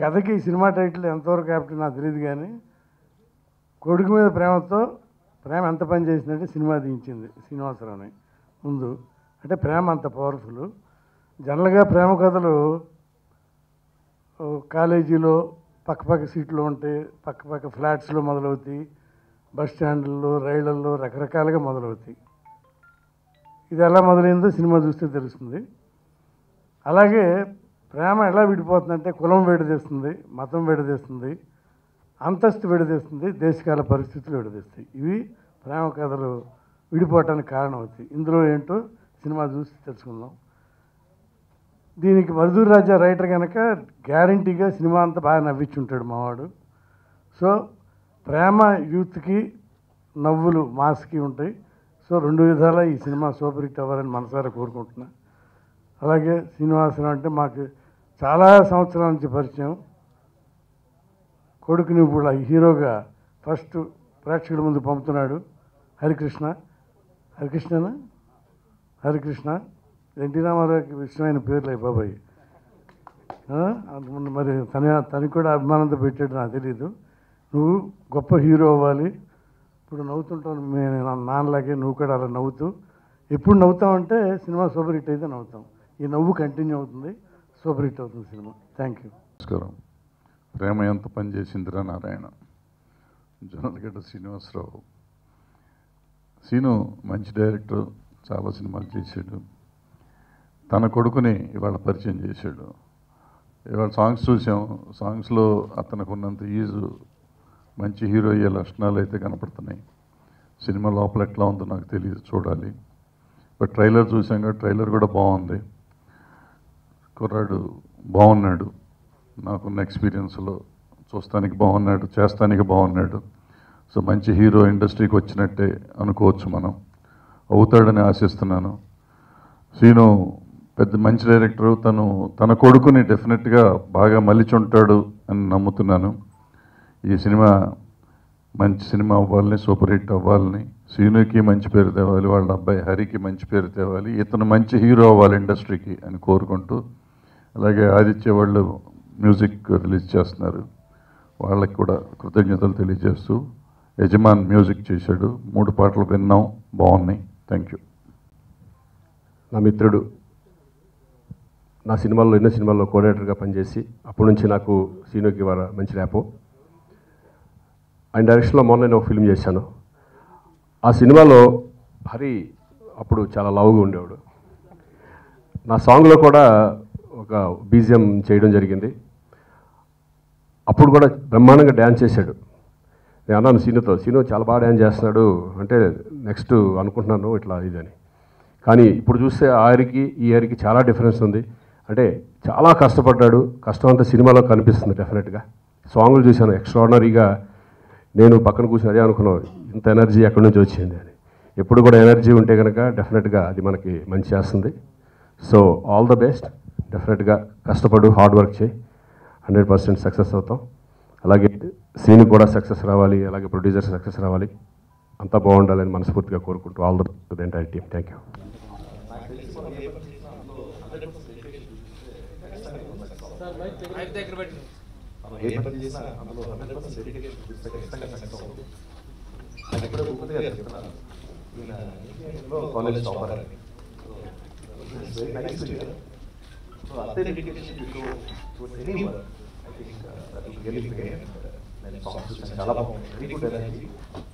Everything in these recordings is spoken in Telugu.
కథకి ఈ సినిమా టైటిల్ ఎంతవరకు కాబట్టి నాకు తెలియదు కానీ కొడుకు మీద ప్రేమతో ప్రేమ ఎంత పని చేసిందంటే సినిమా దించింది శ్రీనివాసరావుని ముందు అంటే ప్రేమ అంత పవర్ఫుల్ జనరల్గా ప్రేమ కథలు ఓ కాలేజీలో పక్క పక్క సీట్లు ఉంటాయి పక్క పక్క ఫ్లాట్స్లో మొదలవుతాయి బస్ స్టాండ్లలో రైళ్లలో రకరకాలుగా మొదలవుతాయి ఇది ఎలా మొదలైందో సినిమా చూస్తే తెలుస్తుంది అలాగే ప్రేమ ఎలా విడిపోతుందంటే కులం విడదీస్తుంది మతం విడదీస్తుంది అంతస్తు విడదీస్తుంది దేశకాల పరిస్థితులు విడదీస్తాయి ఇవి ప్రేమ కథలు విడిపోవటానికి కారణం అవుతాయి ఇందులో ఏంటో సినిమా చూసి తెలుసుకుందాం దీనికి మధుర్ రాజా రైటర్ కనుక గ్యారంటీగా సినిమా అంతా బాగా నవ్వించుంటాడు మావాడు సో ప్రేమ యూత్కి నవ్వులు మాస్కి ఉంటాయి సో రెండు విధాలా ఈ సినిమా సూపర్ హిట్ అవ్వాలని మనసారా కోరుకుంటున్నా అలాగే శ్రీనివాసరావు అంటే మాకు చాలా సంవత్సరాల నుంచి పరిచయం కొడుకుని ఇప్పుడు హీరోగా ఫస్ట్ ప్రేక్షకుల ముందు పంపుతున్నాడు హరికృష్ణ హరికృష్ణనా హరికృష్ణ ఎన్టీ రామారావుకి ఇష్టమైన పేర్లే బాబాయ్ ఆ? అందుకని మరి తన తనకి కూడా అభిమానంతో పెట్టాడు నాకు తెలియదు నువ్వు గొప్ప హీరో అవ్వాలి ఇప్పుడు నవ్వుతుంటాను మే- నా నాన్నలాగే నువ్వు కూడా అలా నవ్వుతూ ఎప్పుడు నవ్వుతామంటే సినిమా సూపర్ హిట్ అయితే నవ్వుతాం ఈ నవ్వు కంటిన్యూ అవుతుంది సూపర్ హిట్ అవుతుంది సినిమా థ్యాంక్ యూ నమస్కారం ప్రేమ ఎంత పనిచేసిందిరా నారాయణ జొన్నలగడ్డ శ్రీనివాసరావు సీను మంచి డైరెక్టర్ చాలా సినిమాలు చేశాడు తన కొడుకుని ఇవాళ పరిచయం చేశాడు ఇవాళ సాంగ్స్ చూసాం సాంగ్స్లో అతనికి ఉన్నంత ఈజు మంచి హీరో అయ్యే లక్షణాలు అయితే కనపడుతున్నాయి సినిమా లోపల ఎట్లా ఉందో నాకు తెలియదు చూడాలి బట్ ట్రైలర్ చూసాం కదా ట్రైలర్ కూడా బాగుంది కుర్రాడు బాగున్నాడు నాకున్న ఎక్స్పీరియన్స్లో చూస్తానికి బాగున్నాడు చేస్తానికి బాగున్నాడు సో మంచి హీరో ఇండస్ట్రీకి వచ్చినట్టే అనుకోవచ్చు మనం అవుతాడని ఆశిస్తున్నాను సీను పెద్ద మంచి డైరెక్టరు తను తన కొడుకుని డెఫినెట్గా బాగా మలిచుంటాడు అని నమ్ముతున్నాను ఈ సినిమా మంచి సినిమా అవ్వాలని సూపర్ హిట్ అవ్వాలని సీనుకి మంచి పేరు తేవాలి వాళ్ళ అబ్బాయి హరికి మంచి పేరు తేవాలి ఇతను మంచి హీరో అవ్వాలి ఇండస్ట్రీకి అని కోరుకుంటూ అలాగే ఆదిత్య వాళ్ళు మ్యూజిక్ రిలీజ్ చేస్తున్నారు వాళ్ళకి కూడా కృతజ్ఞతలు తెలియజేస్తూ యజమాన్ మ్యూజిక్ చేశాడు మూడు పాటలు విన్నాం బాగున్నాయి థ్యాంక్ యూ నా మిత్రుడు నా సినిమాల్లో ఎన్నో సినిమాల్లో కోఆర్డినేటర్గా పనిచేసి అప్పటి నుంచి నాకు సీనుకి వార మంచి ర్యాపు ఆయన డైరెక్షన్లో మొన్న నేను ఒక ఫిల్మ్ చేశాను ఆ సినిమాలో హరి అప్పుడు చాలా లవ్గా ఉండేవాడు నా సాంగ్లో కూడా ఒక బీజిఎం చేయడం జరిగింది అప్పుడు కూడా బ్రహ్మాండంగా డ్యాన్స్ చేశాడు నేను అన్నాను సీనుతో సీను చాలా బాగా డ్యాన్స్ చేస్తున్నాడు అంటే నెక్స్ట్ అనుకుంటున్నాను ఇట్లా ఇదని కానీ ఇప్పుడు చూస్తే ఆ ఇయర్కి ఈ ఇయర్కి చాలా డిఫరెన్స్ ఉంది అంటే చాలా కష్టపడ్డాడు కష్టం అంతా సినిమాలో కనిపిస్తుంది డెఫినెట్గా సాంగ్లు చూశాను ఎక్స్ట్రాడినరీగా నేను పక్కన కూర్చొని అదే అనుకున్నాను ఇంత ఎనర్జీ ఎక్కడి నుంచి వచ్చింది అని ఎప్పుడు కూడా ఎనర్జీ ఉంటే కనుక డెఫినెట్గా అది మనకి మంచి చేస్తుంది సో ఆల్ ద బెస్ట్ డెఫినెట్గా కష్టపడు హార్డ్ వర్క్ చేయి హండ్రెడ్ పర్సెంట్ సక్సెస్ అవుతాం అలాగే సీన్ కూడా సక్సెస్ రావాలి అలాగే ప్రొడ్యూసర్ సక్సెస్ రావాలి అంతా బాగుండాలని మనస్ఫూర్తిగా కోరుకుంటూ all the entire team thank you మనం ఏ పని చేసినా అందులో హండ్రెడ్ పర్సెంట్ డెడికేషన్ చూపిస్తే ఖచ్చితంగా సక్సెస్ అవుతుంది నాకు ఎప్పుడో భూపతి గారు చెప్తున్నారు ఈయన ఇంజనీరింగ్లో కాలేజ్ టాపర్ అని very nice to hear so అంతే dedication you show to any work I think that will really pay నేను సాంగ్స్ చూసాను చాలా బాగుంది very good energy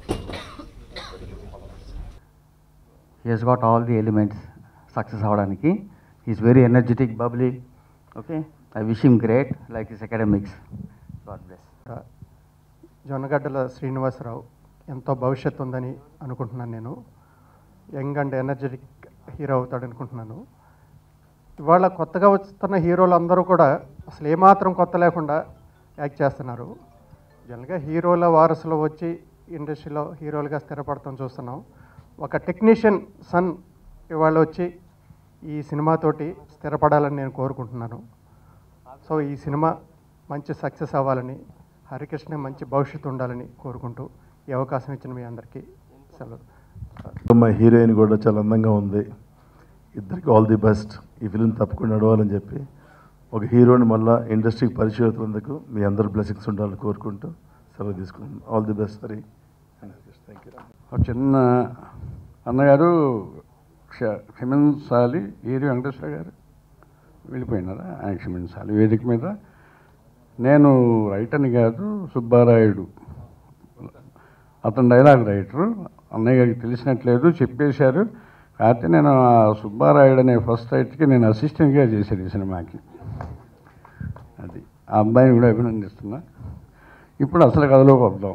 he has got all the elements success అవ్వడానికి is very energetic bubbly okay I wish him great like his academics god bless జొన్నగడ్డల శ్రీనివాసరావు ఎంతో భవిష్యత్తు ఉందని అనుకుంటున్నాను నేను యంగ్ అండ్ ఎనర్జెటిక్ హీరో అవుతాడు అనుకుంటున్నాను ఇవాళ కొత్తగా వస్తున్న హీరోలు అందరూ కూడా అసలు ఏమాత్రం కొత్త లేకుండా యాక్ట్ చేస్తున్నారు జనరల్గా హీరోల వారసులు వచ్చి ఇండస్ట్రీలో హీరోలుగా స్థిరపడతాం చూస్తున్నాం ఒక టెక్నీషియన్ సన్ ఇవాళ వచ్చి ఈ సినిమాతోటి స్థిరపడాలని నేను కోరుకుంటున్నాను సో ఈ సినిమా మంచి సక్సెస్ అవ్వాలని హరికృష్ణ మంచి భవిష్యత్తు ఉండాలని కోరుకుంటూ ఈ అవకాశం ఇచ్చిన మీ అందరికీ సెలవు మా హీరోయిన్ కూడా చాలా అందంగా ఉంది ఇద్దరికి ఆల్ ది బెస్ట్ ఈ ఫిలిం తప్పకుండా నడవాలని చెప్పి ఒక హీరోని మళ్ళా ఇండస్ట్రీకి పరిచయం అవుతున్నందుకు మీ అందరు బ్లెస్సింగ్స్ ఉండాలని కోరుకుంటూ సెలవు తీసుకున్నాను all the best Hari thank you ఒక చిన్న అన్నగారు క్ష- క్షమించాలి ఏరి వెంకటేశ్వర గారు వెళ్ళిపోయినారా ఆయన క్షమించాలి వేదిక మీద నేను రైటర్ని కాదు సుబ్బారాయుడు అతను డైలాగ్ రైటరు అన్నయ్య గారికి తెలిసినట్లేదు చెప్పేశారు కాకపోతే నేను ఆ సుబ్బారాయుడు అనే ఫస్ట్ రైటర్కి నేను అసిస్టెంట్గా చేశాను ఈ సినిమాకి అది ఆ అబ్బాయిని కూడా అభినందిస్తున్నా ఇప్పుడు అసలు కథలోకి వద్దాం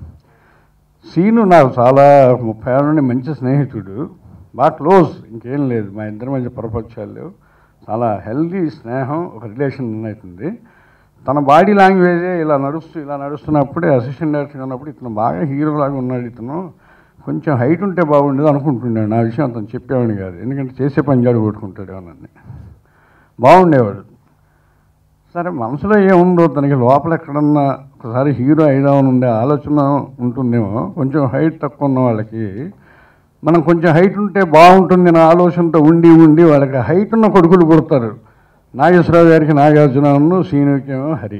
సీను నాకు చాలా ముప్పై ఏళ్ళ నుండి మంచి స్నేహితుడు బాగా క్లోజ్ ఇంకేం లేదు మా ఇద్దరి మధ్య ప్రపంచాలు లేవు చాలా హెల్దీ స్నేహం ఒక రిలేషన్ అవుతుంది తన బాడీ లాంగ్వేజే ఇలా నడుస్తూ ఇలా నడుస్తున్నప్పుడే అసిస్టెంట్ డైరెక్టర్ ఉన్నప్పుడు ఇతను బాగా హీరో లాగా ఉన్నాడు ఇతను కొంచెం హైట్ ఉంటే బాగుండేది అనుకుంటున్నాడు నా విషయం అతను చెప్పేవాడిని కాదు ఎందుకంటే చేసే పని జాడు కొట్టుకుంటాడు అని బాగుండేవాడు సరే మనసులో ఏముందో తనకి లోపల ఎక్కడన్నా ఒకసారి హీరో అయిదామని ఉండే ఆలోచన ఉంటుందేమో కొంచెం హైట్ తక్కువ ఉన్న వాళ్ళకి మనం కొంచెం హైట్ ఉంటే బాగుంటుంది అనే ఆలోచనతో ఉండి ఉండి వాళ్ళకి హైట్ ఉన్న కొడుకులు పుడతారు నాగేశ్వరరావు గారికి నాగార్జునను సీనుకేమో హరి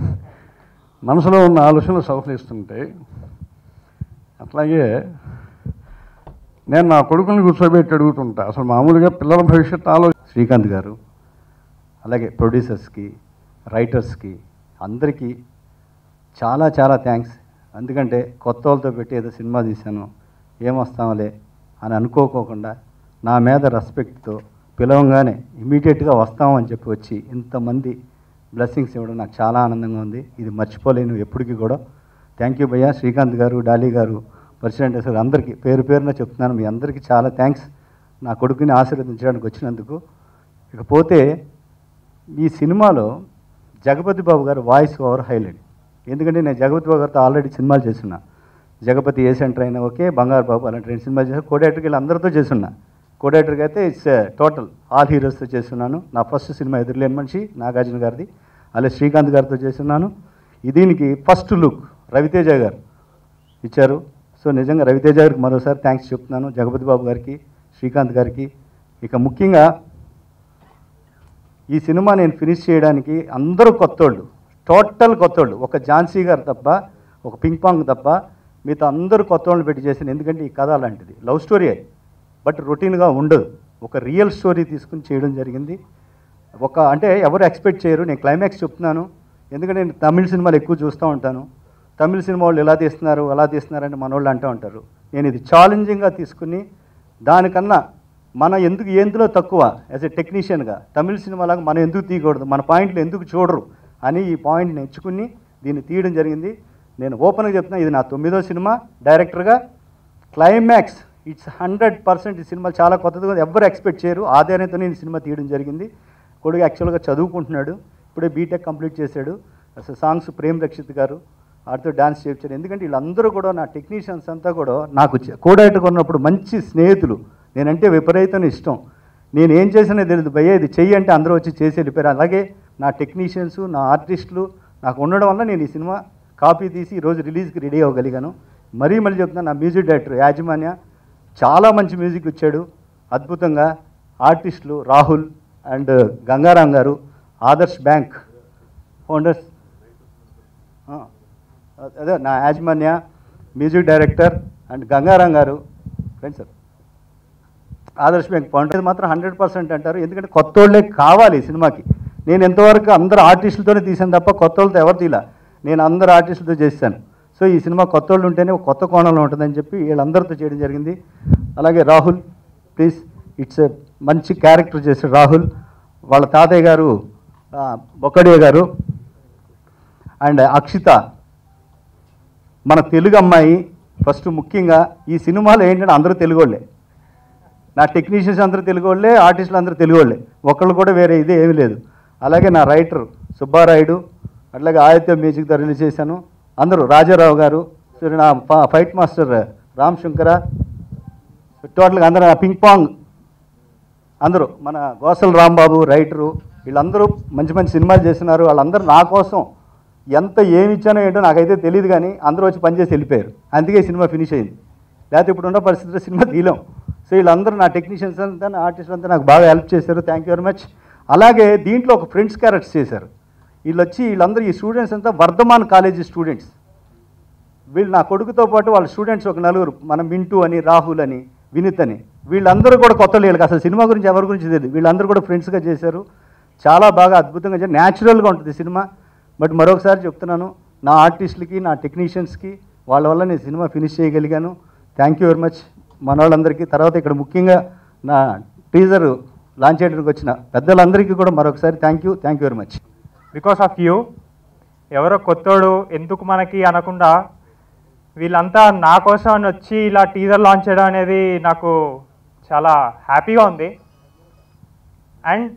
మనసులో ఉన్న ఆలోచనలు సఫలిస్తుంటాయి అట్లాగే నేను నా కొడుకుని కూర్చోబెట్టి అడుగుతుంటా అసలు మామూలుగా పిల్లల భవిష్యత్తు ఆలో శ్రీకాంత్ గారు అలాగే ప్రొడ్యూసర్స్కి రైటర్స్కి అందరికీ చాలా చాలా థ్యాంక్స్ ఎందుకంటే కొత్త వాళ్ళతో పెట్టి ఏదో సినిమా తీశాను ఏమొస్తాంలే అని అనుకోకోకుండా నా మీద రెస్పెక్ట్తో పిలవంగానే ఇమీడియట్గా వస్తామని చెప్పి వచ్చి ఇంతమంది బ్లెస్సింగ్స్ ఇవ్వడం నాకు చాలా ఆనందంగా ఉంది ఇది మర్చిపోలేను ఎప్పటికీ కూడా థ్యాంక్ యూ భయ్యా శ్రీకాంత్ గారు డాలీ గారు ప్రెసిడెంట్ సార్ అందరికీ పేరు పేరున చెప్తున్నాను మీ అందరికీ చాలా థ్యాంక్స్ నా కొడుకుని ఆశీర్వదించడానికి వచ్చినందుకు ఇకపోతే ఈ సినిమాలో జగపతి బాబు గారు వాయిస్ ఓవర్ హైలైట్ ఎందుకంటే నేను జగపతి బాబు గారితో ఆల్రెడీ సినిమాలు చేస్తున్నా జగపతి ఏ సెంటర్ అయినా ఓకే బంగారు బాబు అలాంటి రెండు సినిమాలు చేసి కోడేటర్కి వీళ్ళు అందరితో చేస్తున్నా కోడేటర్కి అయితే ఇట్స్ టోటల్ ఆల్ హీరోస్తో చేస్తున్నాను నా ఫస్ట్ సినిమా ఎదురులేని మనిషి నాగార్జున గారిది అలాగే శ్రీకాంత్ గారితో చేస్తున్నాను ఈ దీనికి ఫస్ట్ లుక్ రవితేజ గారు ఇచ్చారు సో నిజంగా రవితేజ గారికి మరోసారి థ్యాంక్స్ చెప్తున్నాను జగపతి బాబు గారికి శ్రీకాంత్ గారికి ఇక ముఖ్యంగా ఈ సినిమా నేను ఫినిష్ చేయడానికి అందరూ కొత్తోళ్ళు టోటల్ కొత్తోళ్ళు ఒక ఝాన్సీ గారు తప్ప ఒక పింక్ పాంగ్ తప్ప మిగతా అందరూ కొత్తోళ్ళు పెట్టి చేసిన ఎందుకంటే ఈ కథ అలాంటిది లవ్ స్టోరీ బట్ రొటీన్గా ఉండదు ఒక రియల్ స్టోరీ తీసుకుని చేయడం జరిగింది ఒక అంటే ఎవరు ఎక్స్పెక్ట్ చేయరు నేను క్లైమాక్స్ చెప్తున్నాను ఎందుకంటే నేను తమిళ సినిమాలు ఎక్కువ చూస్తూ ఉంటాను తమిళ సినిమా వాళ్ళు ఎలా తీస్తున్నారు అలా తీస్తున్నారంటే మన వాళ్ళు అంటూ ఉంటారు నేను ఇది ఛాలెంజింగ్గా తీసుకుని దానికన్నా మన ఎందుకు ఎందులో తక్కువ యాజ్ ఎ టెక్నీషియన్గా తమిళ సినిమాలాగా మనం ఎందుకు తీయకూడదు మన పాయింట్లు ఎందుకు చూడరు అని ఈ పాయింట్ ఎంచుకుని దీన్ని తీయడం జరిగింది నేను ఓపెన్గా చెప్తున్నా ఇది నా తొమ్మిదో సినిమా డైరెక్టర్గా క్లైమాక్స్ ఇట్స్ హండ్రెడ్ పర్సెంట్ ఈ సినిమా చాలా కొత్తది కూడా ఎవ్వరు ఎక్స్పెక్ట్ చేయరు ఆధారంతో నేను ఈ సినిమా తీయడం జరిగింది కొడుకు యాక్చువల్గా చదువుకుంటున్నాడు ఇప్పుడే బీటెక్ కంప్లీట్ చేశాడు అసలు సాంగ్స్ ప్రేమ్ రక్షిత్ గారు వాటితో డాన్స్ చేయించారు ఎందుకంటే వీళ్ళందరూ కూడా నా టెక్నీషియన్స్ అంతా కూడా నాకు కోడైటర్ ఉన్నప్పుడు మంచి స్నేహితులు నేనంటే విపరీతమైన ఇష్టం నేను ఏం చేసినా తెలియదు భయ్య ఇది చెయ్యి అంటే అందరూ వచ్చి చేసి వెళ్ళిపోయారు అలాగే నా టెక్నీషియన్స్ నా ఆర్టిస్టులు నాకు ఉండడం వల్ల నేను ఈ సినిమా కాపీ తీసి ఈరోజు రిలీజ్కి రెడీ అవ్వగలిగాను మరీ మళ్ళీ చెప్తున్నాను నా మ్యూజిక్ డైరెక్టర్ యాజమాన్య చాలా మంచి మ్యూజిక్ ఇచ్చాడు అద్భుతంగా ఆర్టిస్టులు రాహుల్ అండ్ గంగారాం గారు ఆదర్శ్ బ్యాంక్ ఫౌండర్స్ ఆ, అదే నా యాజమాన్య music director and Gangaram garu friend sir Adarsh bank founder మాత్రం హండ్రెడ్ పర్సెంట్ అంటారు ఎందుకంటే కొత్త వాళ్ళే కావాలి ఈ సినిమాకి నేను ఎంతవరకు అందరు ఆర్టిస్టులతోనే తీసాను తప్ప కొత్త వాళ్ళతో ఎవరు తీలా నేను అందరు ఆర్టిస్టులతో చేశాను సో ఈ సినిమా కొత్త వాళ్ళు ఉంటేనే ఒక కొత్త కోణంలో ఉంటుందని చెప్పి వీళ్ళందరితో చేయడం జరిగింది అలాగే రాహుల్ ప్లీజ్ ఇట్స్ ఎ మంచి క్యారెక్టర్ చేశాడు రాహుల్ వాళ్ళ తాతయ్య గారు ఆ, బొక్కడియ గారు అండ్ అక్షిత మన తెలుగు అమ్మాయి ఫస్ట్ ముఖ్యంగా ఈ సినిమాలో ఏంటంటే అందరూ తెలుగు వాళ్ళే నా టెక్నీషియన్స్ అందరూ తెలుగు వాళ్ళే ఆర్టిస్టులు అందరూ తెలుగు వాళ్ళే ఒకళ్ళు కూడా వేరే ఇదే ఏమీ లేదు అలాగే నా రైటర్ సుబ్బారాయుడు అట్లాగే ఆదిత్య మ్యూజిక్తో రిలీజ్ చేశాను అందరూ రాజారావు గారు సో నా ఫ- ఫైట్ మాస్టర్ రామ్ శంకర టోటల్గా అందరూ నా పింక్ పాంగ్ అందరూ మన గోసల్ రాంబాబు రైటరు వీళ్ళందరూ మంచి మంచి సినిమాలు చేస్తున్నారు వాళ్ళందరూ నా కోసం ఎంత ఏమి ఇచ్చానో ఏంటో నాకైతే తెలియదు కానీ అందరూ వచ్చి పనిచేసి వెళ్ళిపోయారు అందుకే ఈ సినిమా ఫినిష్ అయింది లేకపోతే ఇప్పుడు ఉన్న పరిస్థితిలో సినిమా తీయలేం సో వీళ్ళందరూ నా టెక్నీషియన్స్ అంతా నా ఆర్టిస్టులు అంతా నాకు బాగా హెల్ప్ చేశారు థ్యాంక్ యూ వెరీ మచ్ అలాగే దీంట్లో ఒక ఫ్రెండ్స్ క్యారెక్టర్స్ చేశారు వీళ్ళు వచ్చి వీళ్ళందరూ ఈ స్టూడెంట్స్ అంతా వర్ధమాన్ కాలేజీ స్టూడెంట్స్ వీళ్ళు నా కొడుకుతో పాటు వాళ్ళ స్టూడెంట్స్ ఒక నలుగురు మన మింటూ అని రాహుల్ అని వినీత్ అని వీళ్ళందరూ కూడా కొత్త వీళ్ళకి అసలు సినిమా గురించి ఎవరి గురించి తెలియదు వీళ్ళందరూ కూడా ఫ్రెండ్స్గా చేశారు చాలా బాగా అద్భుతంగా చేశారు న్యాచురల్గా ఉంటుంది సినిమా బట్ మరొకసారి చెప్తున్నాను నా ఆర్టిస్టులకి నా టెక్నీషియన్స్కి వాళ్ళ వల్ల నేను సినిమా ఫినిష్ చేయగలిగాను థ్యాంక్ యూ వెరీ మచ్ మన వాళ్ళందరికీ తర్వాత ఇక్కడ ముఖ్యంగా నా టీజర్ లాంచ్ చేయడానికి వచ్చిన పెద్దలందరికీ కూడా మరొకసారి thank you thank you very much because of you ఎవరో కొత్తోడు ఎందుకు మనకి అనకుండా వీళ్ళంతా నా కోసం అని వచ్చి ఇలా టీజర్ లాంచ్ చేయడం అనేది నాకు చాలా హ్యాపీగా ఉంది అండ్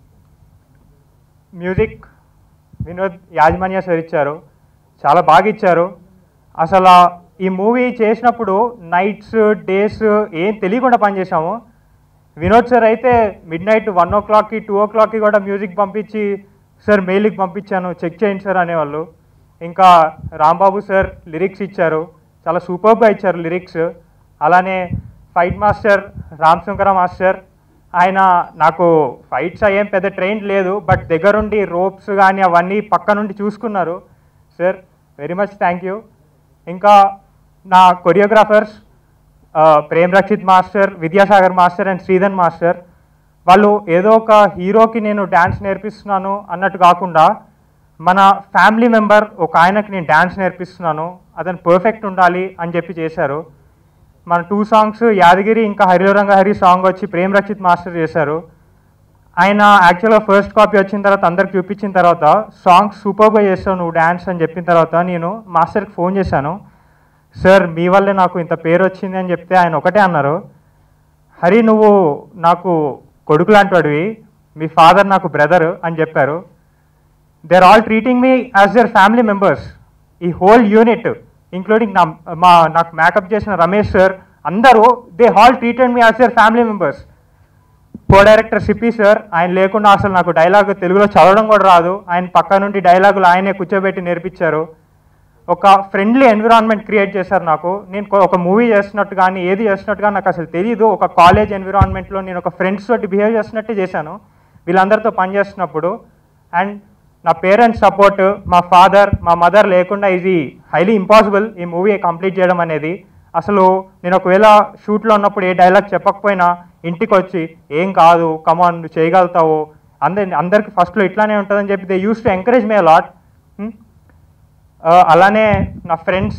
మ్యూజిక్ వినోద్ యాజమాన్య సార్ ఇచ్చారు చాలా బాగా ఇచ్చారు అసలు ఈ మూవీ చేసినప్పుడు నైట్స్ డేస్ ఏం తెలియకుండా పనిచేసాము వినోద్ సార్ అయితే మిడ్ నైట్ వన్ ఓ క్లాక్కి టూ ఓ క్లాక్కి కూడా మ్యూజిక్ పంపించి సార్ మెయిల్కి పంపించాను చెక్ చేయండి సార్ అనేవాళ్ళు ఇంకా రాంబాబు సార్ లిరిక్స్ ఇచ్చారు చాలా సూపర్గా ఇచ్చారు లిరిక్స్ అలానే fight master Ram Shankara master ఆయన నాకు ఫైట్స్ ఏం పెద్ద ట్రైన్ లేదు బట్ దగ్గరుండి రోప్స్ కానీ అవన్నీ పక్క నుండి చూసుకున్నారు sir very much thank you ఇంకా నా choreographers Prem Rakshit master Vidyasagar master and Sridhan master వాళ్ళు ఏదో ఒక హీరోకి నేను డ్యాన్స్ నేర్పిస్తున్నాను అన్నట్టు కాకుండా మన ఫ్యామిలీ మెంబర్ ఒక ఆయనకి నేను డ్యాన్స్ నేర్పిస్తున్నాను అతను పర్ఫెక్ట్ ఉండాలి అని చెప్పి చేశారు మన టూ సాంగ్స్ యాదగిరి ఇంకా హరిరంగ హరి సాంగ్ వచ్చి ప్రేమ్ రక్షిత్ మాస్టర్ చేశారు ఆయన యాక్చువల్గా ఫస్ట్ కాపీ వచ్చిన తర్వాత అందరికి చూపించిన తర్వాత సాంగ్ సూపర్గా చేస్తావు నువ్వు డ్యాన్స్ అని చెప్పిన తర్వాత నేను మాస్టర్కి ఫోన్ చేశాను సార్ మీ వల్లే నాకు ఇంత పేరు వచ్చింది అని చెప్తే ఆయన ఒకటే అన్నారు హరి నువ్వు నాకు కొడుకు లాంటి వాడివి మీ ఫాదర్ నాకు బ్రదర్ అని చెప్పారు they are all treating me as their family members ఈ హోల్ యూనిట్ ఇంక్లూడింగ్ నా మా నాకు మేకప్ చేసిన రమేష్ సార్ అందరూ they all treated me as their family members co director Sippi sir ఆయన లేకుండా అసలు నాకు డైలాగ్ తెలుగులో చదవడం కూడా రాదు ఆయన పక్క నుండి డైలాగులు ఆయనే కూర్చోబెట్టి నేర్పించారు ఒక ఫ్రెండ్లీ ఎన్విరాన్మెంట్ క్రియేట్ చేశారు నాకు నేను కొ- ఒక మూవీ చేస్తున్నట్టు కానీ ఏది చేస్తున్నట్టు కానీ నాకు అసలు తెలియదు ఒక కాలేజ్ ఎన్విరాన్మెంట్లో నేను ఒక ఫ్రెండ్స్ తోటి బిహేవ్ చేస్తున్నట్టే చేశాను వీళ్ళందరితో పనిచేస్తున్నప్పుడు అండ్ నా పేరెంట్స్ సపోర్ట్ మా ఫాదర్ మా మదర్ లేకుండా ఇది హైలీ ఇంపాసిబుల్ ఈ మూవీ కంప్లీట్ చేయడం అనేది అసలు నేను ఒకవేళ షూట్లో ఉన్నప్పుడు ఏ డైలాగ్ చెప్పకపోయినా ఇంటికి వచ్చి ఏం కాదు కమాన్ నువ్వు చేయగలుగుతావు అందరి అందరికి ఫస్ట్లో ఇట్లానే ఉంటుందని చెప్పి they use to encourage me lot ఆ, అలానే నా ఫ్రెండ్స్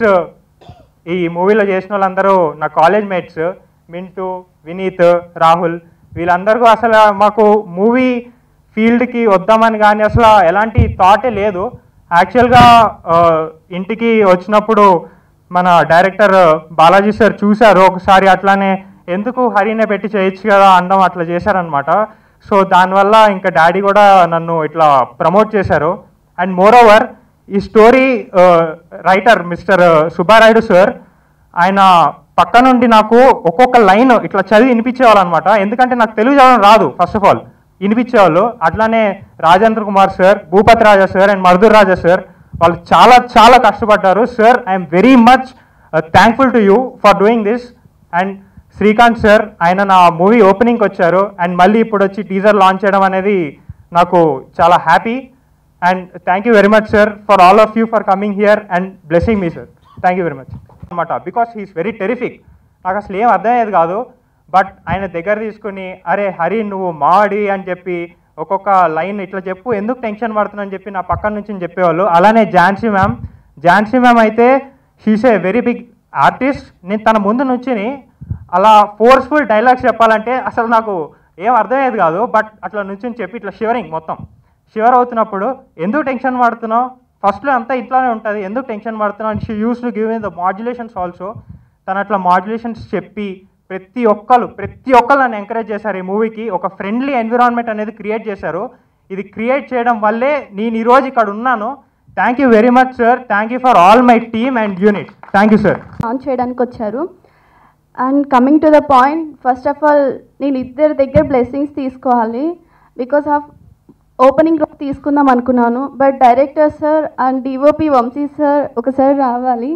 ఈ మూవీలో చేసిన వాళ్ళందరూ నా కాలేజ్ మేట్స్ మింటూ వినీత్ రాహుల్ వీళ్ళందరికీ అసలు మాకు మూవీ ఫీల్డ్కి వద్దామని కానీ అసలు ఎలాంటి థాటే లేదు యాక్చువల్గా ఆ, ఇంటికి వచ్చినప్పుడు మన డైరెక్టర్ బాలాజీ సార్ చూశారు ఒకసారి అట్లానే ఎందుకు హరినే పెట్టి చేయొచ్చు కదా అనడం అట్లా చేశారనమాట సో దానివల్ల ఇంకా డాడీ కూడా నన్ను ఇట్లా ప్రమోట్ చేశారు అండ్ మోర్ ఓవర్ ఈ story writer mister Subbarayudu sir ఆయన పక్క నుండి నాకు ఒక్కొక్క లైన్ ఇట్లా చదివి వినిపించేవాళ్ళు అనమాట ఎందుకంటే నాకు తెలుగు చదవడం రాదు ఫస్ట్ ఆఫ్ ఆల్ వినిపించేవాళ్ళు అట్లానే Rajendra Kumar sir Bhupathi Raja sir and Mardur Raja sir వాళ్ళు చాలా చాలా కష్టపడ్డారు sir I'm very much thankful to you for doing this and Srikanth sir ఆయన నా మూవీ ఓపెనింగ్కి వచ్చారు అండ్ మళ్ళీ ఇప్పుడు వచ్చి టీజర్ లాంచ్ చేయడం అనేది నాకు చాలా happy and thank you very much sir for all of you for coming here and blessing me sir thank you very much అనమాట బికాస్ హీస్ వెరీ టెరిఫిక్ నాకు అసలు ఏం అర్థమయ్యేది కాదు బట్ ఆయన దగ్గర తీసుకుని అరే హరి నువ్వు మాడి అని చెప్పి ఒక్కొక్క లైన్ ఇట్లా చెప్పు ఎందుకు టెన్షన్ పడుతున్నావు అని చెప్పి నా పక్కన నుంచి చెప్పేవాళ్ళు అలానే ఝాన్సీ మ్యామ్ ఝాన్సీ మ్యామ్ అయితే she's a very big artist నేను తన ముందు నుంచిని అలా ఫోర్స్ఫుల్ డైలాగ్స్ చెప్పాలంటే అసలు నాకు ఏం అర్థమయ్యేది కాదు బట్ అట్లా నుంచి చెప్పి ఇట్లా షివరింగ్ మొత్తం షివర్ అవుతున్నప్పుడు ఎందుకు టెన్షన్ పడుతున్నావు ఫస్ట్లో అంతా ఇట్లానే ఉంటుంది ఎందుకు టెన్షన్ పడుతున్నావు and she used to give in the modulations also తను అట్లా మాడ్యులేషన్స్ చెప్పి ప్రతి ఒక్కరు ప్రతి ఒక్కరు నన్ను ఎంకరేజ్ చేశారు ఈ మూవీకి ఒక ఫ్రెండ్లీ ఎన్విరాన్మెంట్ అనేది క్రియేట్ చేశారు ఇది క్రియేట్ చేయడం వల్లే నేను ఈరోజు ఇక్కడ ఉన్నాను thank you very much sir thank you for all my team and unit thank you sir launch చేయడానికి వచ్చారు and coming to the point first of all నేను ఇద్దరి దగ్గర బ్లెస్సింగ్స్ తీసుకోవాలి బికాస్ ఆఫ్ ఓపెనింగ్ రోజు తీసుకుందాం అనుకున్నాను but director sir and DOP Vamshi sir ఒకసారి రావాలి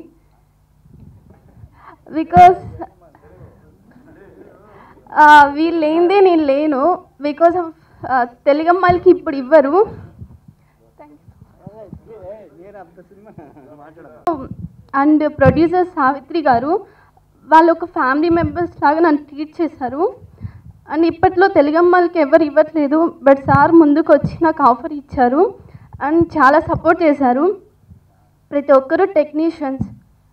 బికాస్ వీళ్ళు లేనిదే నేను లేను బికాస్ ఆఫ్ ఆ, తెలుగు అమ్మాయిలకి ఇప్పుడు ఇవ్వరు అండ్ ప్రొడ్యూసర్ సావిత్రి గారు వాళ్ళు ఒక ఫ్యామిలీ మెంబర్స్ లాగా నన్ను ట్రీట్ చేశారు అండ్ ఇప్పట్లో తెలుగు అమ్మాయిలకి ఎవరు ఇవ్వట్లేదు బట్ సార్ ముందుకు వచ్చి నాకు ఆఫర్ ఇచ్చారు అండ్ చాలా సపోర్ట్ చేశారు ప్రతి ఒక్కరు టెక్నీషియన్స్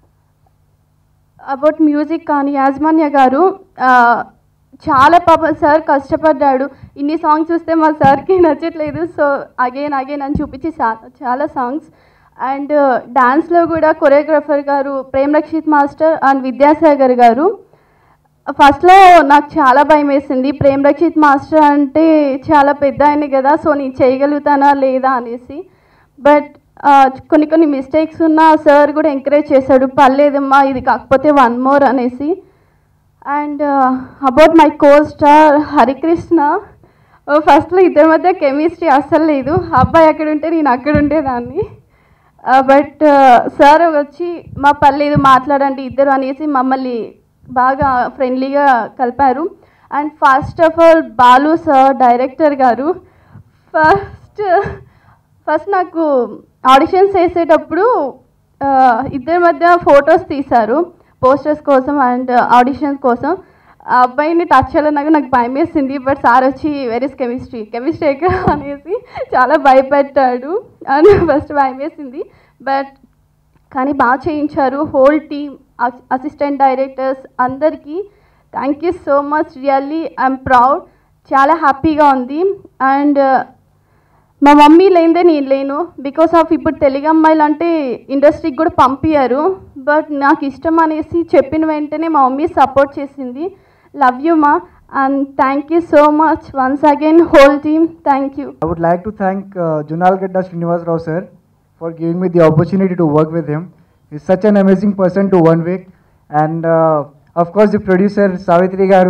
అబౌట్ మ్యూజిక్ కానీ యాజమాన్య గారు ఆ, చాలా పాప సార్ కష్టపడ్డాడు ఇన్ని సాంగ్స్ చూస్తే మా సార్కి నచ్చట్లేదు సో అగైన్ అగైన్ అని చూపించి చా- చాలా సాంగ్స్ అండ్ డాన్స్లో కూడా కొరియోగ్రాఫర్ గారు ప్రేమ్ రక్షిత్ మాస్టర్ అండ్ విద్యాసాగర్ గారు ఫస్ట్లో నాకు చాలా భయం వేసింది ప్రేమ్ రక్షిత్ మాస్టర్ అంటే చాలా పెద్ద ఆయన కదా సో నేను చేయగలుగుతానా లేదా అనేసి బట్ కొన్ని కొన్ని మిస్టేక్స్ ఉన్న సార్ కూడా ఎంకరేజ్ చేశాడు పర్లేదమ్మా ఇది కాకపోతే వన్ మోర్ అనేసి and about my co star Harikrishna ఫస్ట్లో ఇద్దరి మధ్య కెమిస్ట్రీ అస్సలు లేదు అబ్బాయి అక్కడ ఉంటే నేను అక్కడ ఉండేదాన్ని బట్ సార్ వచ్చి మా పర్లేదు మాట్లాడండి ఇద్దరు అనేసి మమ్మల్ని బాగా ఫ్రెండ్లీగా కలిపారు and first of all Balu sir director గారు ఫస్ట్ ఫస్ట్ నాకు ఆడిషన్స్ వేసేటప్పుడు ఆ, ఇద్దరి మధ్య ఫొటోస్ తీశారు పోస్టర్స్ కోసం అండ్ ఆడిషన్స్ కోసం ఆ అబ్బాయిని టచ్ చేయాలన్నాక నాకు భయం వేసింది బట్ సార్ వచ్చి వెరీస్ కెమిస్ట్రీ కెమిస్ట్రీ ఎక్కడ అనేసి చాలా భయపెట్టాడు అని ఫస్ట్ భయం వేసింది బట్ కానీ బాగా చేయించారు హోల్ టీమ్ అసిస్టెంట్ డైరెక్టర్స్ అందరికీ thank you so much really I'm proud చాలా హ్యాపీగా ఉంది అండ్ మా మమ్మీ లేనిదే నేను లేను బికాస్ ఆఫ్ ఇప్పుడు తెలుగు అమ్మాయిలు అంటే ఇండస్ట్రీకి కూడా పంపించారు బట్ నాకు ఇష్టం అనేసి చెప్పిన వెంటనే మా మమ్మీ సపోర్ట్ చేసింది లవ్ యూ మా and thank you so much once again whole team thank you I would like to thank uh, Junal Gadda Srinivas Rao sir for giving me the opportunity to work with him. He's such an amazing person to one week. And uh, of course, the producer Savitri Garu.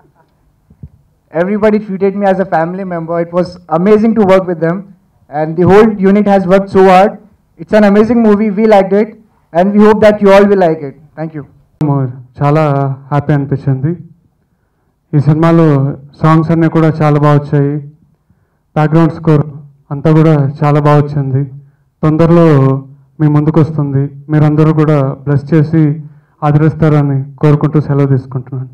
Everybody treated me as a family member. It was amazing to work with them. And the whole unit has worked so hard. It's an amazing movie. We liked it. And we hope that you all will like it. Thank you. చాలా హ్యాపీ అనిపించింది ఈ సినిమాలో సాంగ్స్ అన్నీ కూడా చాలా బాగా వచ్చాయి బ్యాక్గ్రౌండ్ స్కోర్ అంతా కూడా చాలా బాగా వచ్చింది తొందరలో మీ ముందుకు వస్తుంది మీరందరూ కూడా బ్లెస్ చేసి ఆదరిస్తారని కోరుకుంటూ సెలవు తీసుకుంటున్నాను